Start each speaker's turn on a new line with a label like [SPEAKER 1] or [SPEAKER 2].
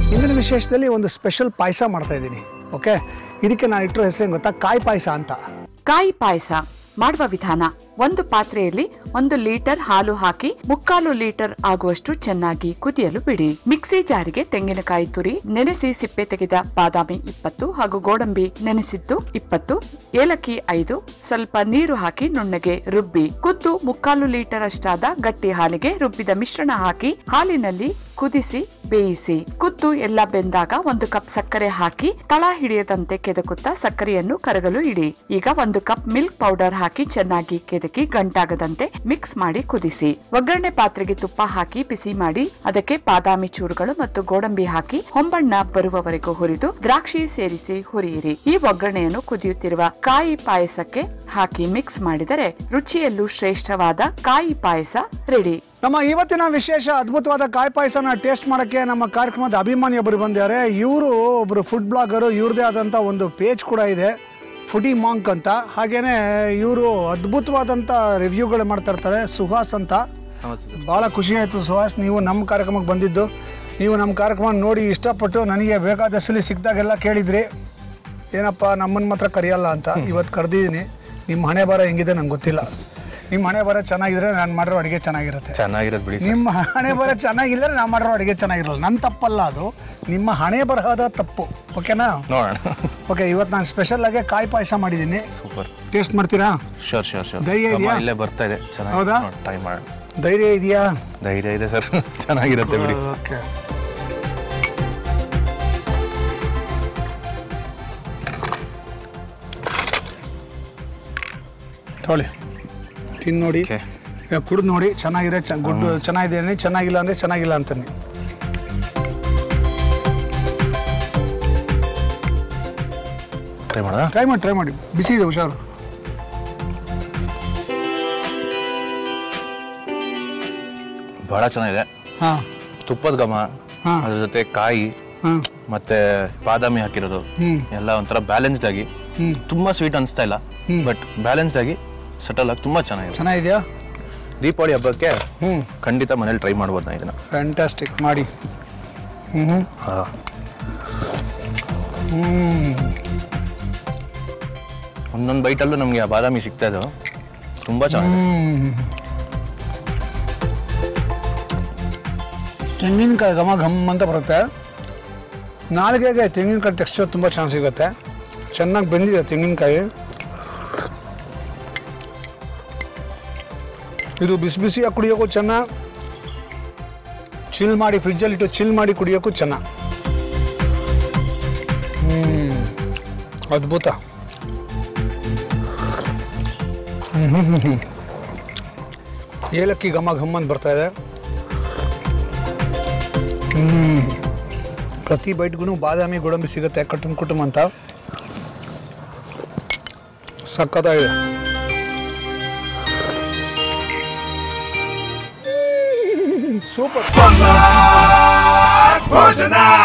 [SPEAKER 1] ಇಂದಿನ ವಿಶೇಷದಲ್ಲಿ ಒಂದು ಸ್ಪೆಷಲ್ ಪಾಯಸ ಮಾಡ್ತಾ ಇದ್ದೀನಿ ಓಕೆ ಇದಕ್ಕೆ ನಾನು ಇಟ್ಟಿರೋ ಹೆಸರೇನು ಗೊತ್ತಾ ಕಾಯಿ ಪಾಯಸ ಅಂತ
[SPEAKER 2] ಕಾಯಿ ಪಾಯಸ ಮಾಡುವ ವಿಧಾನ ಒಂದು ಪಾತ್ರೆಯಲ್ಲಿ ಒಂದು ಲೀಟರ್ ಹಾಲು ಹಾಕಿ ಮುಕ್ಕಾಲು ಲೀಟರ್ ಆಗುವಷ್ಟು ಚೆನ್ನಾಗಿ ಕುದಿಯಲು ಬಿಡಿ ಮಿಕ್ಸಿ ಜಾರಿಗೆ ತೆಂಗಿನಕಾಯಿ ತುರಿ ನೆನೆಸಿ ಸಿಪ್ಪೆ ತೆಗೆದ ಬಾದಾಮಿ ಇಪ್ಪತ್ತು ಹಾಗೂ ಗೋಡಂಬಿ ನೆನೆಸಿದ್ದು ಇಪ್ಪತ್ತು ಏಲಕ್ಕಿ ಐದು ಸ್ವಲ್ಪ ನೀರು ಹಾಕಿ ನುಣ್ಣಗೆ ರುಬ್ಬಿ ಕುದ್ದು ಮುಕ್ಕಾಲು ಲೀಟರ್ ಅಷ್ಟಾದ ಗಟ್ಟಿ ಹಾಲಿಗೆ ರುಬ್ಬಿದ ಮಿಶ್ರಣ ಹಾಕಿ ಹಾಲಿನಲ್ಲಿ ಕುದಿಸಿ ಬೇಯಿಸಿ ಕುದ್ದು ಎಲ್ಲ ಬೆಂದಾಗ ಒಂದು ಕಪ್ ಸಕ್ಕರೆ ಹಾಕಿ ತಳ ಹಿಡಿಯದಂತೆ ಕೆದಕುತ್ತಾ ಸಕ್ಕರೆಯನ್ನು ಕರಗಲು ಇಡಿ ಈಗ ಒಂದು ಕಪ್ ಮಿಲ್ಕ್ ಪೌಡರ್ ಹಾಕಿ ಚೆನ್ನಾಗಿ ಕೆದಕಿ ಗಂಟಾಗದಂತೆ ಮಿಕ್ಸ್ ಮಾಡಿ ಕುದಿಸಿ ಒಗ್ಗರಣೆ ಪಾತ್ರೆಗೆ ತುಪ್ಪ ಹಾಕಿ ಬಿಸಿ ಮಾಡಿ ಅದಕ್ಕೆ ಬಾದಾಮಿ ಚೂರುಗಳು ಮತ್ತು ಗೋಡಂಬಿ ಹಾಕಿ ಹೊಂಬಣ್ಣ ಬರುವವರೆಗೂ ಹುರಿದು ದ್ರಾಕ್ಷಿ ಸೇರಿಸಿ ಹುರಿಯಿರಿ ಈ ಒಗ್ಗರಣೆಯನ್ನು ಕುದಿಯುತ್ತಿರುವ ಕಾಯಿ ಪಾಯಸಕ್ಕೆ ಹಾಕಿ ಮಿಕ್ಸ್ ಮಾಡಿದರೆ ರುಚಿಯಲ್ಲೂ ಶ್ರೇಷ್ಠವಾದ ಕಾಯಿ ಪಾಯಸ ರೆಡಿ
[SPEAKER 1] ನಮ್ಮ ಇವತ್ತಿನ ವಿಶೇಷ ಅದ್ಭುತವಾದ ಕಾಯಿ ಪಾಯಸನ ಟೇಸ್ಟ್ ಮಾಡೋಕ್ಕೆ ನಮ್ಮ ಕಾರ್ಯಕ್ರಮದ ಅಭಿಮಾನಿ ಒಬ್ಬರು ಬಂದಿದ್ದಾರೆ ಇವರು ಒಬ್ಬರು ಫುಡ್ ಬ್ಲಾಗರು ಇವ್ರದೇ ಆದಂಥ ಒಂದು ಪೇಜ್ ಕೂಡ ಇದೆ ಫುಡಿ ಮಾಂಕ್ ಅಂತ ಹಾಗೇನೆ ಇವರು ಅದ್ಭುತವಾದಂಥ ರಿವ್ಯೂಗಳು ಮಾಡ್ತಾ ಇರ್ತಾರೆ ಸುಹಾಸ್ ಅಂತ ಭಾಳ ಖುಷಿ ಆಯಿತು ಸುಹಾಸ್ ನೀವು ನಮ್ಮ ಕಾರ್ಯಕ್ರಮಕ್ಕೆ ಬಂದಿದ್ದು ನೀವು ನಮ್ಮ ಕಾರ್ಯಕ್ರಮ ನೋಡಿ ಇಷ್ಟಪಟ್ಟು ನನಗೆ ಬೇಕಾದಷ್ಟಲ್ಲಿ ಸಿಕ್ಕಿದಾಗೆಲ್ಲ ಕೇಳಿದ್ರಿ ಏನಪ್ಪ ನಮ್ಮನ್ನು ಮಾತ್ರ ಕರೆಯಲ್ಲ ಅಂತ ಇವತ್ತು ಕರೆದಿದ್ದೀನಿ ನಿಮ್ಮ ಹಣೆ ಬರ ಹೆಂಗಿದೆ ನಂಗೆ ಗೊತ್ತಿಲ್ಲ ನಿಮ್ಮ ಹಣೆ ಬರ ಚೆನ್ನಾಗಿದ್ರೆ ನಾನು ಮಾಡಿರೋ ಅಡುಗೆ ಚೆನ್ನಾಗಿರುತ್ತೆ
[SPEAKER 3] ಚೆನ್ನಾಗಿರೋದು ಬಿಡಿ
[SPEAKER 1] ನಿಮ್ಮ ಹಣೆ ಬರ ಚೆನ್ನಾಗಿಲ್ಲದ್ರೆ ನಾನು ಮಾಡಿರೋ ಅಡುಗೆ ಚೆನ್ನಾಗಿರಲ್ಲ ನನ್ನ ತಪ್ಪಲ್ಲ ಅದು ನಿಮ್ಮ ಹಣೆ ಬರಹದ ತಪ್ಪು ಓಕೆನಾ
[SPEAKER 3] ನೋಡೋಣ
[SPEAKER 1] ಓಕೆ ಇವತ್ತು ನಾನು ಸ್ಪೆಷಲ್ ಆಗಿ ಕಾಯಿ ಪಾಯಸ ಮಾಡಿದ್ದೀನಿ
[SPEAKER 3] ಸೂಪರ್
[SPEAKER 1] ಟೇಸ್ಟ್ ಮಾಡ್ತೀರಾ
[SPEAKER 3] ಶೋರ್ ಶೋರ್ ಶೋರ್
[SPEAKER 1] ಧೈರ್ಯ ಇದೆಯಾ?
[SPEAKER 3] ಇಲ್ಲೇ ಬರ್ತಾ ಇದೆ
[SPEAKER 1] ಹೌದಾ?
[SPEAKER 3] ಚೆನ್ನಾಗಿ ಟ್ರೈ ಮಾಡೋಣ
[SPEAKER 1] ಧೈರ್ಯ ಇದೆಯಾ
[SPEAKER 3] ಧೈರ್ಯ ಇದೆ ಸರ್ ಚೆನ್ನಾಗಿರುತ್ತೆ ಬಿಡಿ
[SPEAKER 1] ಓಕೆ ತೊಳಿ ತಿಂದು ನೋಡಿ
[SPEAKER 3] Okay.
[SPEAKER 1] ಕುಡಿದು ನೋಡಿ ಚೆನ್ನಾಗಿದೆ ಚ ಗುಡ್ ಚೆನ್ನಾಗಿದೆ ಅನ್ನಿ ಚೆನ್ನಾಗಿಲ್ಲ ಅಂದರೆ ಚೆನ್ನಾಗಿಲ್ಲ ಅಂತಾನೆ
[SPEAKER 3] ಟ್ರೈ ಮಾಡೋಣ
[SPEAKER 1] ಟ್ರೈ ಮಾಡಿ ಟ್ರೈ ಮಾಡಿ ಬಿಸಿ ಇದೆ ಹುಷಾರು
[SPEAKER 3] ಬಹಳ ಚೆನ್ನಾಗಿದೆ
[SPEAKER 1] ಹಾಂ
[SPEAKER 3] ತುಪ್ಪದ ಘಮ
[SPEAKER 1] ಹಾ.
[SPEAKER 3] ಅದ್ರ ಜೊತೆ ಕಾಯಿ
[SPEAKER 1] ಹಾಂ
[SPEAKER 3] ಮತ್ತೆ ಬಾದಾಮಿ ಹಾಕಿರೋದು
[SPEAKER 1] ಹ್ಮ್.
[SPEAKER 3] ಎಲ್ಲ ಒಂಥರ ಬ್ಯಾಲೆನ್ಸ್ಡ್ ಆಗಿ
[SPEAKER 1] ಹ್ಮ್.
[SPEAKER 3] ತುಂಬಾ ಸ್ವೀಟ್ ಅನಿಸ್ತಾ ಇಲ್ಲ ಬಟ್ ಬ್ಯಾಲೆನ್ಸ್ಡ್ ಆಗಿ ಸಟಲ್ ಆಗಿ ತುಂಬಾ ಚೆನ್ನಾಗಿದೆ
[SPEAKER 1] ಚೆನ್ನಾಗಿದೆಯಾ
[SPEAKER 3] ದೀಪಾವಳಿ ಹಬ್ಬಕ್ಕೆ
[SPEAKER 1] ಹ್ಞೂ
[SPEAKER 3] ಖಂಡಿತ ಮನೇಲಿ ಟ್ರೈ ಮಾಡ್ಬೋದು ನಾನು ಇದನ್ನ
[SPEAKER 1] ಫ್ಯಾಂಟಾಸ್ಟಿಕ್ ಮಾಡಿ ಹ್ಞೂ ಹ್ಞೂ ಹ್ಞೂ
[SPEAKER 3] ಒಂದೊಂದು ಬೈಟಲ್ಲೂ ನಮಗೆ ಆ ಬಾದಾಮಿ ಸಿಗ್ತಾ ಇದ್ದು ತುಂಬಾ ಚೆನ್ನಾಗಿದೆ
[SPEAKER 1] ಹ್ಮ್. ತೆಂಗಿನಕಾಯಿ ಘಮ ಘಮ್ ಅಂತ ಬರುತ್ತೆ ನಾಲ್ಗೆಗೆ ತೆಂಗಿನಕಾಯಿ ಟೆಕ್ಸ್ಚರ್ ತುಂಬ ಚೆನ್ನಾಗಿ ಸಿಗುತ್ತೆ ಚೆನ್ನಾಗಿ ಬೆಂದಿದೆ ತೆಂಗಿನಕಾಯಿ ಇದು ಬಿಸಿ ಬಿಸಿಯಾಗಿ ಕುಡಿಯೋಕ್ಕೂ ಚೆನ್ನ ಚಿಲ್ ಮಾಡಿ ಫ್ರಿಜ್ಜಲ್ಲಿಟ್ಟು ಚಿಲ್ ಮಾಡಿ ಕುಡಿಯೋಕ್ಕೂ ಚೆನ್ನ ಹ್ಮ್ ಅದ್ಭುತ ಏಲಕ್ಕಿ ಘಮ ಘಮ್ ಅಂತ ಬರ್ತಾ ಇದೆ ಹ್ಮ್. ಪ್ರತಿ ಬೈಟ್ಗೂ ಬಾದಾಮಿ ಗೋಡಂಬಿ ಸಿಗುತ್ತೆ ಕಟುಮ್ ಕುಟುಂಬ ಅಂತ ಸಕ್ಕತ್ತಾಗಿದೆ ಸೂಪರ್
[SPEAKER 4] Bumba, Bojana,